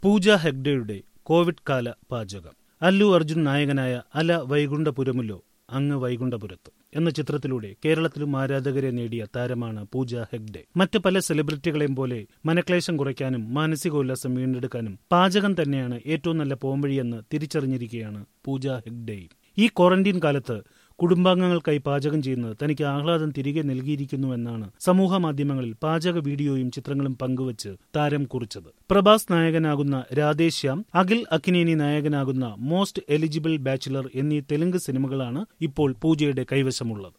പൂജ ഹെഗ്ഡെയുടെ Covid കാല പാചകം അല്ലു അർജുൻ നായകനായ അല വൈകുണ്ഠപുരമുലോ അങ്ങ് വൈകുണ്ഠപുരത്ത് എന്ന ചിത്രത്തിലൂടെ കേരളത്തിലും ആരാധകരെ നേടിയ താരമാണ് പൂജ ഹെഗ്ഡെ മറ്റ് പല സെലിബ്രിറ്റികളെയും പോലെ മനക്ലേശം കുറയ്ക്കാനും മാനസികോല്ലാസം വീണ്ടെടുക്കാനും പാചകം തന്നെയാണ് ഏറ്റവും നല്ല പോംവഴിയെന്ന് തിരിച്ചറിഞ്ഞിരിക്കുകയാണ് പൂജ ഹെഗ്ഡെയും ഈ ക്വാറന്റീൻ കാലത്ത് കുടുംബാംഗങ്ങൾക്കായി പാചകം ചെയ്യുന്നത് തനിക്ക് ആഹ്ലാദം തിരികെ നൽകിയിരിക്കുന്നുവെന്നാണ് സമൂഹ മാധ്യമങ്ങളിൽ പാചക വീഡിയോയും ചിത്രങ്ങളും പങ്കുവച്ച് താരം കുറിച്ചത് പ്രഭാസ് നായകനാകുന്ന രാധേശ്യാം അഖിൽ അക്കിനേനി നായകനാകുന്ന മോസ്റ്റ് എലിജിബിൾ ബാച്ചിലർ എന്നീ തെലുങ്ക് സിനിമകളാണ് ഇപ്പോൾ പൂജയുടെ കൈവശമുള്ളത്